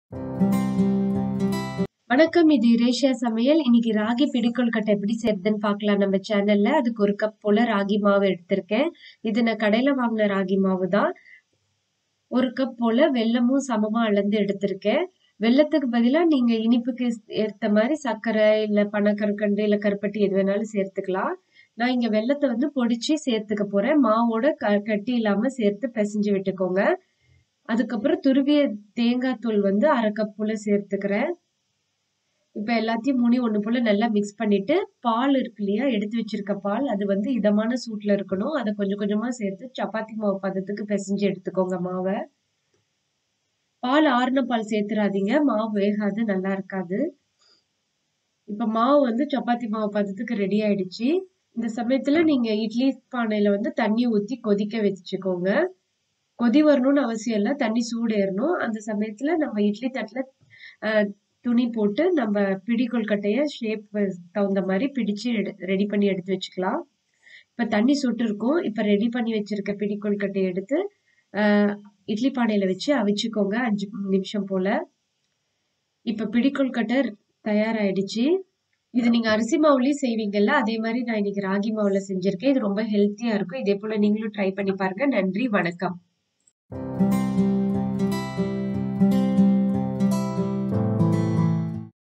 வணக்கம். இது இரேஷியா சமையல். இன்னைக்கு ராகி பிடிக்கொழுக்கட்டை எப்படி செய்றதுன்னு பார்க்கலாம் நம்ம சேனல்ல. அதுக்கு 1 கப் போல ராகி மாவு எடுத்திருக்கேன். இது நான் கடையில வாங்குன ராகி மாவு தான். 1 கப் போல வெல்லமும் சமமா அளந்து எடுத்திருக்கேன். வெல்லத்துக்கு பதிலா நீங்க இனிப்புக்கு ஸ் ஏத்த மாரி சர்க்கரை, இல்ல பனக்கற்கண்டு, இல்ல கருப்பட்டி எது வேணாலும் சேர்த்துக்கலாம். நான் இங்க வெல்லத்த வந்து பொடிச்சு சேர்த்துக்க போறேன். மாவோட க கட்டி இல்லாம சேர்த்து பெசஞ்சு விட்டுக்கோங்க. அதுக்கப்புறம் துருவிய தேங்காய் தூள் வந்து 1/2 கப் போல சேர்த்துக்கிறேன். இப்ப எல்லாத்தையும் மூணையும் ஒண்ணு போல நல்லா மிக்ஸ் பண்ணிட்டு, பால் இருக்கு இல்லையா? எடுத்து வச்சிருக்க பால், அது வந்து இதமான சூட்ல இருக்கணும். அத கொஞ்சம் கொஞ்சமா சேர்த்து சப்பாத்தி மாவு பதத்துக்கு பெசஞ்சு எடுத்துக்கோங்க மாவ. பால் ஆறுன பால் சேர்த்துறாதீங்க. மாவு வேகாது, நல்லா இருக்காது. இப்ப மாவு வந்து சப்பாத்தி மாவு பதத்துக்கு ரெடி ஆயிடுச்சு. இந்த சமயத்துல நீங்க இட்லி பானையில வந்து தண்ணி ஊத்தி கொதிக்க வச்சுக்கோங்க. கொதி வரணும்னு அவசியம் இல்ல. தண்ணி சூடு ஏறணும். அந்த சமயத்துல நம்ம இட்லி தட்டுல அ துணி போட்டு நம்ம பிடி கொழுக்கட்டைய ஷேப் தகுந்த மாரி பிடிச்சு எடு ரெடி பண்ணி எடுத்து வச்சுக்கலாம். இப்ப தண்ணி சுட்டுருக்கும். இப்ப ரெடி பண்ணி வச்சிருக்க பிடி கொழுக்கட்டைய எடுத்து, அ இட்லி பானையில வச்சு அவிச்சுக்கோங்க 5 நிமிஷம் போல. இப்ப பிடி கொழுக்கட்டை தயாராயிடுச்சு. இது நீங்க அரிசி மாவுலயும் செய்வீங்கல்ல, அதே மாரி நான் இன்னைக்கு ராகி மாவுல செஞ்சிருக்கேன். இது ரொம்ப ஹெல்த்தியா இருக்கும். இதே போல நீங்களும் ட்ரை பண்ணி பாருங்க. நன்றி, வணக்கம்.